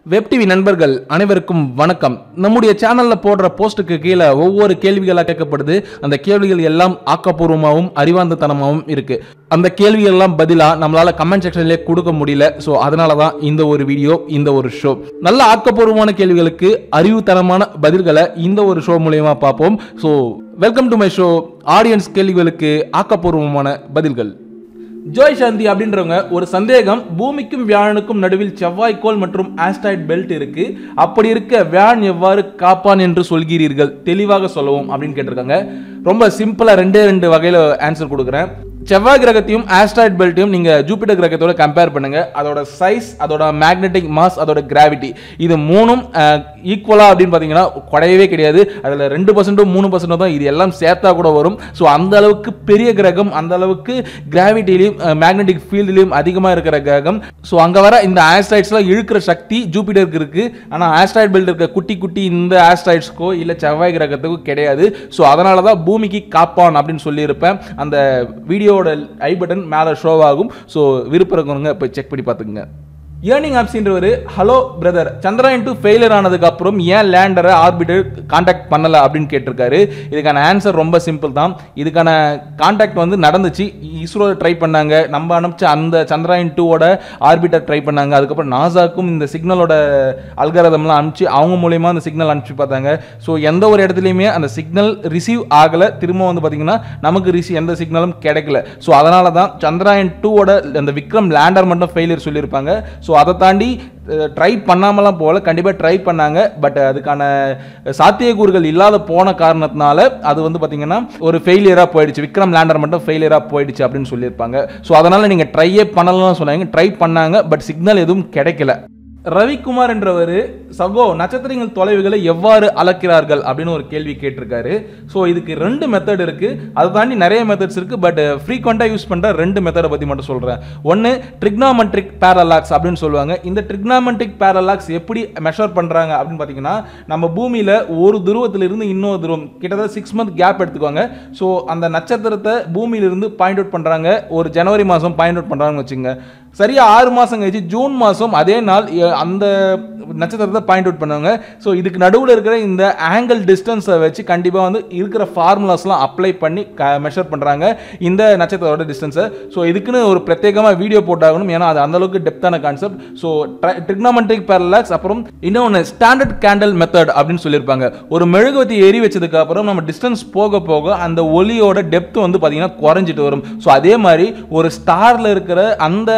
web TV நண்பர்கள் அனைவருக்கும் வணக்கம் நம்முடைய சேனல்ல போடுற போஸ்ட்டுக்கு கீழே ஒவ்வொரு கேள்விகளா கேட்கப்படுது அந்த கேள்விகள் எல்லாம் ஆக்கப்பூர்வமாகவும் அறிவார்ந்தத்தனமாகவும் இருக்கு அந்த கேள்விகள் எல்லாம் பதிலா நம்மளால கமெண்ட் செக்ஷன்லேயே கொடுக்க முடியல ஸோ அதனால தான் இந்த ஒரு வீடியோ இந்த ஒரு ஷோ நல்ல ஆக்கப்பூர்வமான கேள்விகளுக்கு அறிவுத்தனமான பதில்களை இந்த ஒரு ஷோ மூலயமா பார்ப்போம் so welcome to my show audience கேள்விகளுக்கு ஆக்கப்பூர்வமான பதில்கள் ஜோய் சாந்தி அப்படின்றவங்க ஒரு சந்தேகம் பூமிக்கும் வியாழனுக்கும் நடுவில் செவ்வாய்க்கோள் மற்றும் ஆஸ்டாய்ட் பெல்ட் இருக்கு அப்படி இருக்க வியாழன் எவ்வாறு காப்பான் என்று சொல்கிறீர்கள் தெளிவாக சொல்லவும் அப்படின்னு கேட்டிருக்காங்க ரொம்ப சிம்பிளா ரெண்டே ரெண்டு வகையில ஆன்சர் கொடுக்குறேன் செவ்வாய் கிரகத்தையும் ஆஸ்ட்ராய்ட் பெல்ட்டையும் நீங்க ஜூபிட்டர் கிரகத்தோட கம்பேர் பண்ணுங்க அதோட சைஸ் அதோட மேக்னெட்டிக் மாஸ் அதோட கிராவிட்டி இது மூணும் ஈக்குவலா அப்படின்னு பார்த்தீங்கன்னா குறையவே கிடையாது அதில் ரெண்டு பர்சன்ட்டும் மூணு பர்சன்டும் தான் இது எல்லாம் சேர்த்தா கூட வரும் ஸோ அந்த அளவுக்கு பெரிய கிரகம் அந்த அளவுக்கு கிராவிட்டிலையும் மேக்னெட்டிக் ஃபீல்ட்லையும் அதிகமாக இருக்கிற கிரகம் ஸோ அங்கே வர இந்த ஆஸ்ட்ராய்ட்ஸ்லாம் இழுக்கிற சக்தி ஜூபிட்டருக்கு இருக்கு ஆனால் ஆஸ்ட்ராய்ட் பெல்ட் இருக்க குட்டி குட்டி இந்த ஆஸ்ட்ராய்ட்ஸ்க்கோ இல்லை செவ்வாய் கிரகத்துக்கோ கிடையாது ஸோ அதனால தான் பூமிக்கு காப்பான் அப்படின்னு சொல்லியிருப்பேன் அந்த வீடியோவோட ஐ பட்டன் மேலே ஷோ ஆகும் ஸோ விருப்பம் இருக்கவங்க போய் செக் பண்ணி பார்த்துக்குங்க ஏர்னிங் ஆப்ஸ்ன்றவர் hello brother Chandrayaan two failure ஆனதுக்கு அப்புறம் ஏன் லேண்டரை ஆர்பிட்டர் காண்டாக்ட் பண்ணல அப்படின்னு கேட்டிருக்காரு இதுக்கான ஆன்சர் ரொம்ப சிம்பிள் தான் இதுக்கான காண்டாக்ட் வந்து நடந்துச்சு இஸ்ரோ ட்ரை பண்ணாங்க நம்ம அனுப்பிச்ச அந்த சந்திராயன் டூவோட ஆர்பிட்டர் ட்ரை பண்ணாங்க அதுக்கப்புறம் நாசாக்கும் இந்த சிக்னலோட அல்கரதம்லாம் அனுப்பிச்சு அவங்க மூலியமா அந்த சிக்னல் அனுப்பிச்சு பார்த்தாங்க ஸோ எந்த ஒரு இடத்துலையுமே அந்த சிக்னல் ரிசீவ் ஆகலை திரும்ப வந்து பார்த்தீங்கன்னா நமக்கு ரிசீவ் எந்த சிக்னலும் கிடைக்கல ஸோ அதனால தான் சந்திராயன் டூவோட அந்த விக்ரம் லேண்டர் மட்டும் ஃபெயிலியர் சொல்லியிருப்பாங்க ஸோ அதை தாண்டி ட்ரை பண்ணாமலாம் போகல கண்டிப்பாக ட்ரை பண்ணாங்க பட் அதுக்கான சாத்தியக்கூறுகள் இல்லாத போன காரணத்தினால அது வந்து பார்த்தீங்கன்னா ஒரு ஃபெயிலியராக போயிடுச்சு விக்ரம் லேண்டர் மட்டும் ஃபெயிலியராக போயிடுச்சு அப்படின்னு சொல்லியிருப்பாங்க ஸோ அதனால் நீங்கள் ட்ரையே பண்ணலாம் சொன்னாங்க ட்ரை பண்ணாங்க பட் சிக்னல் எதுவும் கிடைக்கல ரவிக்குமார் என்றவர் சகோ நட்சத்திரங்கள் தொலைவுகளை எவ்வாறு அளக்கிறார்கள் அப்படின்னு ஒரு கேள்வி கேட்டிருக்காரு ஸோ இதுக்கு ரெண்டு மெத்தட் இருக்கு அதை தாண்டி நிறைய மெத்தட்ஸ் இருக்கு பட் ஃப்ரீக்வெண்ட்டாக யூஸ் பண்ணுற ரெண்டு மெத்தடை பற்றி மட்டும் சொல்கிறேன் ஒன்று ட்ரிக்னாமெட்ரிக் பேரலாக்ஸ் அப்படின்னு சொல்லுவாங்க இந்த ட்ரிக்னாமெட்ரிக் பேரலாக்ஸ் எப்படி மெஷர் பண்ணுறாங்க அப்படின்னு பார்த்தீங்கன்னா நம்ம பூமியில் ஒரு துருவத்திலிருந்து இன்னொரு துருவம் கிட்டத்தட்ட சிக்ஸ் மந்த் கேப் எடுத்துக்கோங்க ஸோ அந்த நட்சத்திரத்தை பூமியிலிருந்து பாயிண்ட் அவுட் பண்ணுறாங்க ஒரு ஜனவரி மாதம் பாயிண்ட் அவுட் பண்ணுறாங்கன்னு வச்சுங்க சரியா ஆறு மாதம் கழிச்சு ஜூன் மாதம் அதே நாள் எ- அந்த நட்சத்திரத்தை பாயிண்ட் அவுட் பண்ணுவாங்க ஸோ இதுக்கு நடுவில் இருக்கிற இந்த ஆங்கிள் டிஸ்டன்ஸை வச்சு கண்டிப்பாக வந்து இருக்கிற ஃபார்முலாஸ்லாம் அப்ளை பண்ணி மெஷர் பண்ணுறாங்க இந்த நட்சத்திரோட டிஸ்டன்ஸை ஸோ இதுக்குன்னு ஒரு பிரத்யேகமாக வீடியோ போட்டாகணும் ஏன்னா அது அந்த அளவுக்கு டெப்த்தான கான்செப்ட் ஸோ ட்ரிக்னாமெட்ரிக் பேரலாக்ஸ் அப்புறம் இன்னொன்று ஸ்டாண்டர்ட் கேண்டல் மெத்தட் அப்படின்னு சொல்லியிருப்பாங்க ஒரு மெழுகுவத்தி எரி வச்சதுக்கு அப்புறம் நம்ம டிஸ்டன்ஸ் போக போக அந்த ஒளியோட டெப்த் வந்து பார்த்தீங்கன்னா குறைஞ்சிட்டு வரும் ஸோ அதே மாதிரி ஒரு ஸ்டாரில் இருக்கிற அந்த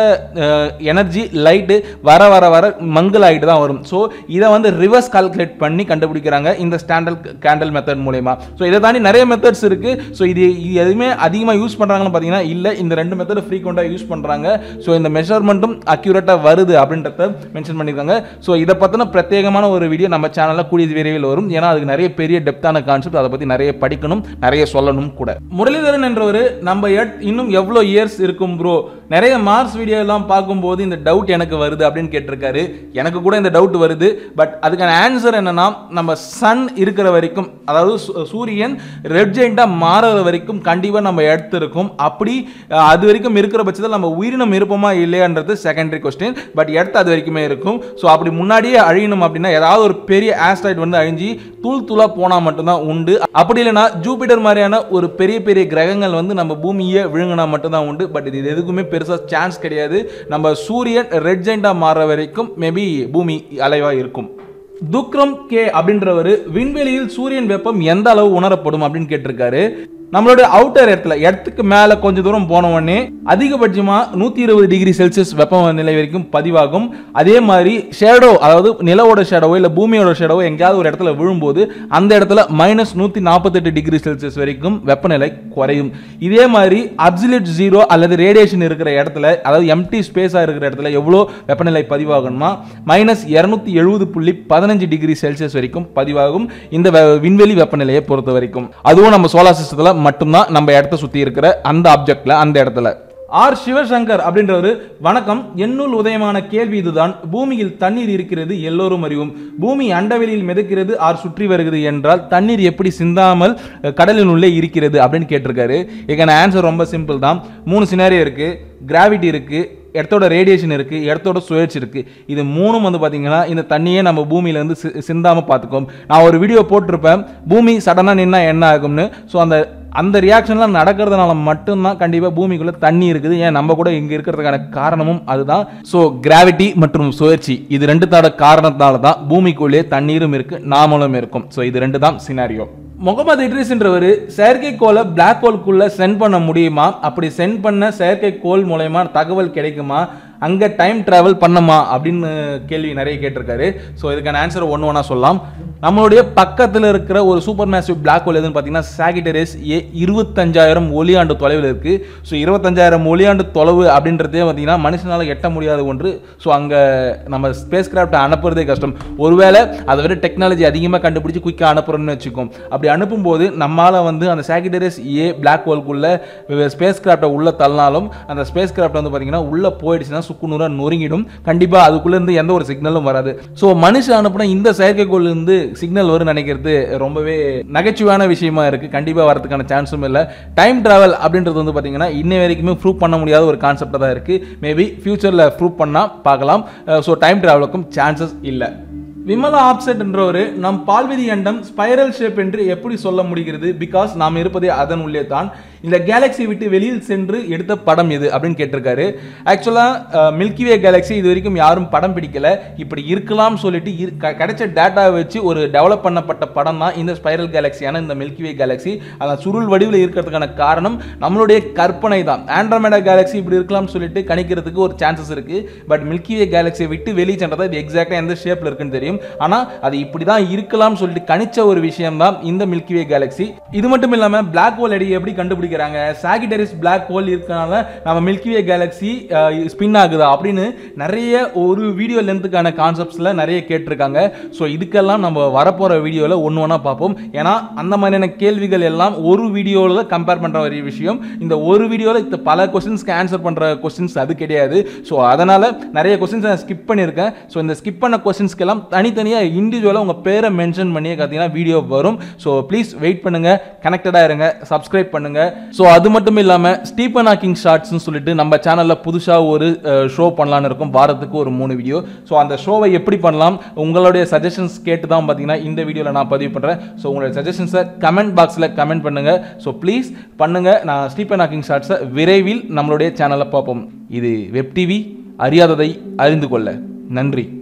எனர்ஜி லைட்டு வர வர வர மங்கல் ஆகிட்டு தான் வரும் ஸோ இதை வந்து ரிவர்ஸ் கால்குலேட் பண்ணி கண்டுபிடிக்கிறாங்க இந்த ஸ்டாண்டர்ட் கேண்டல் மெத்தட் மூலயமா ஸோ இதை தாண்டி நிறைய மெத்தட்ஸ் இருக்கு ஸோ இது இது எதுவுமே அதிகமாக யூஸ் பண்ணுறாங்கன்னு பார்த்தீங்கன்னா இல்லை இந்த ரெண்டு மெத்தட் ஃப்ரீக்வெண்ட்டாக யூஸ் பண்ணுறாங்க ஸோ இந்த மெஷர்மெண்ட்டும் அக்யூரேட்டாக வருது அப்படின்றத மென்ஷன் பண்ணியிருக்காங்க ஸோ இதை பற்றின பிரத்யேகமான ஒரு வீடியோ நம்ம சேனலில் கூடிய விரைவில் வரும் ஏன்னா அதுக்கு நிறைய பெரிய டெப்த்தான கான்செப்ட் அதை பற்றி நிறைய படிக்கணும் நிறைய சொல்லணும் கூட முரளிதரன் என்றவர் நம்ம எட் இன்னும் எவ்வளோ இயர்ஸ் இருக்கும் ப்ரோ நிறைய மார்ஸ் வீடியோ எல்லாம் பார்க்கும்போது இந்த டவுட் எனக்கு வருது அப்படின்னு கேட்டிருக்காரு எனக்கு கூட இந்த டவுட் வருது பட் அதுக்கான ஆன்சர் என்னன்னா நம்ம சன் இருக்கிற வரைக்கும் அதாவது சூ- சூரியன் ரெட் ஜெயிண்டாக மாறுற வரைக்கும் கண்டிப்பாக நம்ம எடுத்து இருக்கும் அப்படி அஹ், அது வரைக்கும் இருக்கிற பட்சத்தில் நம்ம உயிரினம் இருப்போமா இல்லையான்றது செகண்டரி கொஸ்டின் பட் எடுத்து அது வரைக்குமே இருக்கும் ஸோ அப்படி முன்னாடியே அழியணும் அப்படின்னா ஏதாவது ஒரு பெரிய ஆஸ்ட்ராய்டு வந்து அழிஞ்சு தூள் தூளாக போனால் மட்டும்தான் உண்டு அப்படி இல்லைன்னா ஜூபிட்டர் மாதிரியான ஒரு பெரிய பெரிய கிரகங்கள் வந்து நம்ம பூமியை விழுங்கினா மட்டும்தான் உண்டு பட் இது எதுக்குமே பெருசாக சான்ஸ் கிடையாது நம்ம சூரியன் ரெட் ஜெயிண்டாக மாறுற வரைக்கும் மேபி பூமி அலைவாக இருக்கும் துக்ரம் கே அப்படின்றவர் விண்வெளியில் சூரியன் வெப்பம் எந்த அளவு உணரப்படும் அப்படின்னு கேட்டிருக்காரு நம்மளுடைய அவுட்டர் இடத்துல இடத்துக்கு மேல கொஞ்ச தூரம் போன உடனே அதிகபட்சமா நூத்தி இருபது டிகிரி செல்சியஸ் வெப்பநிலை வரைக்கும் பதிவாகும் அதே மாதிரி ஷேடோ அதாவது நிலவோட ஷேடோவோ இல்ல பூமியோட ஷேடோவோ எங்கேயாவது ஒரு இடத்துல விழும்போது அந்த இடத்துல மைனஸ் நூத்தி நாற்பத்தெட்டு டிகிரி செல்சியஸ் வரைக்கும் வெப்பநிலை குறையும் இதே மாதிரி அப்சல்யூட் ஜீரோ அல்லது ரேடியேஷன் இருக்கிற இடத்துல அதாவது எம்டி ஸ்பேஸா இருக்கிற இடத்துல எவ்வளோ வெப்பநிலை பதிவாகணுமா மைனஸ் இரநூத்தி எழுபது புள்ளி பதினஞ்சு டிகிரி செல்சியஸ் வரைக்கும் பதிவாகும் இந்த வெ- விண்வெளி வெப்பநிலையை பொறுத்த வரைக்கும் அதுவும் நம்ம சோலார் சிஸ்டத்தில் மட்டும்தான் நம்ம இடத்த சுற்றி இருக்கிற அந்த ஆப்ஜெக்ட்ல அந்த இடத்துல ஆர் சிவசங்கர் அப்படின்றவர் வணக்கம் என்னுள் உதயமான கேள்வி இதுதான் பூமியில் தண்ணீர் இருக்கிறது எல்லோரும் அறிவும் பூமி அண்டவெளியில் மிதக்கிறது ஆர் சுற்றி வருகிறது என்றால் தண்ணீர் எப்படி சிந்தாமல் அஹ், கடலின் உள்ளே இருக்கிறது அப்படின்னு கேட்டிருக்காரு இதுக்கான ஆன்சர் ரொம்ப சிம்பிள் தான் மூணு சினாரியோ இருக்கு கிராவிட்டி இருக்கு இடத்தோட ரேடியேஷன் இருக்குது இடத்தோட சுழற்சி இருக்குது இது மூணும் வந்து பார்த்தீங்கன்னா இந்த தண்ணியே நம்ம பூமியிலேருந்து சி சிந்தாமல் பார்த்துக்கோம் நான் ஒரு வீடியோ போட்டிருப்பேன் பூமி சடனாக நின்னா என்ன ஆகும்னு ஸோ அந்த அந்த ரியாக்ஷன்லாம் நடக்கிறதுனால மட்டும்தான் கண்டிப்பாக பூமிக்குள்ளே தண்ணி இருக்குது ஏன் நம்ம கூட இங்கே இருக்கிறதுக்கான காரணமும் அதுதான் ஸோ கிராவிட்டி மற்றும் சுழற்சி இது ரெண்டு தட காரணத்தால தான் பூமிக்குள்ளே தண்ணீரும் இருக்குது நாமளும் இருக்கும் ஸோ இது ரெண்டு தான் சினாரியோ முகமது இட்ரிஸ்ன்றவர் செயற்கைக்கோளை பிளாக் ஹோல்குள்ளே சென்ட் பண்ண முடியுமா அப்படி சென்ட் பண்ண செயற்கைக்கோள் மூலயமா தகவல் கிடைக்குமா அங்கே டைம் ட்ராவல் பண்ணுமா அப்படின்னு கேள்வி நிறைய கேட்டிருக்காரு ஸோ இதுக்கான ஆன்சர் ஒன்று ஒன்றா சொல்லலாம் நம்மளுடைய பக்கத்தில் இருக்கிற ஒரு சூப்பர் மேசிவ் பிளாக் ஹோல் எதுன்னு பார்த்தீங்கன்னா சாகிட்டரிஸ் ஏ இருபத்தஞ்சாயிரம் ஒளியாண்டு தொலைவில் இருக்குது ஸோ இருபத்தஞ்சாயிரம் ஒளியாண்டு தொலைவு அப்படின்றதே பார்த்தீங்கன்னா மனுஷனால் எட்ட முடியாத ஒன்று ஸோ அங்கே நம்ம ஸ்பேஸ் கிராஃப்டை அனுப்புறதே கஷ்டம் ஒருவேளை அதை விட டெக்னாலஜி அதிகமாக கண்டுபிடிச்சி குயிக்காக அனுப்புறோம்னு வச்சுக்கோம் அப்படி அனுப்பும்போது நம்மளால் வந்து அந்த சாகிட்டரிஸ் ஏ பிளாக் ஹோல்குள்ளே ஸ்பேஸ் கிராஃப்டை உள்ளே தள்ளினாலும் அந்த ஸ்பேஸ் கிராஃப்ட் வந்து பார்த்தீங்கன்னா உள்ளே போயிடுச்சுன்னா சுக்குநூறாக நொறுங்கிடும் கண்டிப்பாக அதுக்குள்ளேருந்து எந்த ஒரு சிக்னலும் வராது ஸோ மனுஷன் அனுப்புன இந்த செயற்கைக்கோள்லேருந்து சிக்னல் வரும்னு நினைக்கிறது ரொம்பவே நகைச்சுவையான விஷயமா இருக்குது கண்டிப்பாக வரதுக்கான சான்ஸும் இல்லை டைம் ட்ராவல் அப்படின்றது வந்து பார்த்தீங்கன்னா இன்னை வரைக்குமே ப்ரூவ் பண்ண முடியாத ஒரு கான்செப்டாக தான் இருக்குது மேபி ஃபியூச்சரில் ப்ரூவ் பண்ணால் பார்க்கலாம் ஸோ டைம் ட்ராவலுக்கும் சான்சஸ் இல்லை விமலா ஆப்செட் என்றவர் நம் பால்வெளி அண்டம் ஸ்பைரல் ஷேப் என்று எப்படி சொல்ல முடிகிறது பிகாஸ் நாம் இருப்பதே அதன் உள்ளே தான் இந்த கேலக்ஸி விட்டு வெளியில் சென்று எடுத்த படம் எது அப்படின்னு கேட்டிருக்காரு ஆக்சுவலாக மில்கிவே கேலக்ஸி இது வரைக்கும் யாரும் படம் பிடிக்கல இப்படி இருக்கலாம்னு சொல்லிட்டு இரு- க- கிடைச்ச டேட்டாவை வச்சு ஒரு டெவலப் பண்ணப்பட்ட படம் தான் இந்த ஸ்பைரல் கேலக்ஸியான இந்த மில்கிவே கேலக்ஸி அந்த சுருள் வடிவில் இருக்கிறதுக்கான காரணம் நம்மளுடைய கற்பனை தான் ஆண்ட்ரோமேடா கேலக்ஸி இப்படி இருக்கலாம்னு சொல்லிட்டு கணிக்கிறதுக்கு ஒரு சான்சஸ் இருக்கு பட் மில்கிவே கேலக்ஸியை விட்டு வெளியே சென்றதா இது எக்ஸாக்டாக எந்த ஷேப்ல இருக்குன்னு தெரியும் ஆனால் அது இப்படி தான் இருக்கலாம்னு சொல்லிட்டு கணிச்ச ஒரு விஷயம் தான் இந்த மில்கிவே கேலக்ஸி இது மட்டும் இல்லாமல் பிளாக் ஹோல் அடி எப்படி கண்டுபிடிக்கிறாங்க சாகிட்டரிஸ் பிளாக் ஹோல் இருக்கனால நம்ம மில்கிவே கேலக்ஸி ஸ்பின் ஆகுதா அப்படின்னு நிறைய ஒரு வீடியோ லென்த்துக்கான கான்செப்ட்ஸில் நிறைய கேட்டிருக்காங்க ஸோ இதுக்கெல்லாம் நம்ம வரப்போகிற வீடியோவில் ஒன்று ஒன்றா பார்ப்போம் ஏன்னா அந்த மாதிரியான கேள்விகள் எல்லாம் ஒரு வீடியோவில் கம்பேர் பண்ணுற ஒரு விஷயம் இந்த ஒரு வீடியோவில் இந்த பல கொஸ்டின்ஸ்க்கு ஆன்சர் பண்ணுற கொஸ்டின்ஸ் அது கிடையாது ஸோ அதனால் நிறைய கொஸ்டின்ஸ் நான் ஸ்கிப் பண்ணியிருக்கேன் ஸோ இந்த ஸ்கிப் பண்ண கொஸ்டின்ஸ்க்கெல்லாம் தனித்தனியாக இண்டிவிஜுவலாக உங்கள் பேரை மென்ஷன் பண்ணி பார்த்தீங்கன்னா வீடியோ வரும் ஸோ ப்ளீஸ் வெயிட் பண்ணுங்கள் கனெக்டடாக இருங்க சப்ஸ்கிரைப் பண்ணுங்கள் ஸோ அது மட்டும் இல்லாமல் ஸ்டீபன் ஹாக்கிங் ஷார்ட்ஸ்னு சொல்லிட்டு நம்ம சேனலில் புதுசாக ஒரு ஷோ பண்ணலான்னு இருக்கும் வாரத்துக்கு ஒரு மூணு வீடியோ ஸோ அந்த ஷோவை எப்படி பண்ணலாம் உங்களுடைய சஜஷன்ஸ் கேட்டு தான் பார்த்தீங்கன்னா இந்த வீடியோவில் நான் பதிவு பண்ணுறேன் ஸோ உங்களுடைய சஜஷன்ஸை கமெண்ட் பாக்ஸில் கமெண்ட் பண்ணுங்கள் ஸோ ப்ளீஸ் பண்ணுங்கள் நான் ஸ்டீபன் ஹாக்கிங் ஷார்ட்ஸை விரைவில் நம்மளுடைய சேனலில் பார்ப்போம் இது வெப் டிவி அறியாததை அறிந்து கொள்ள நன்றி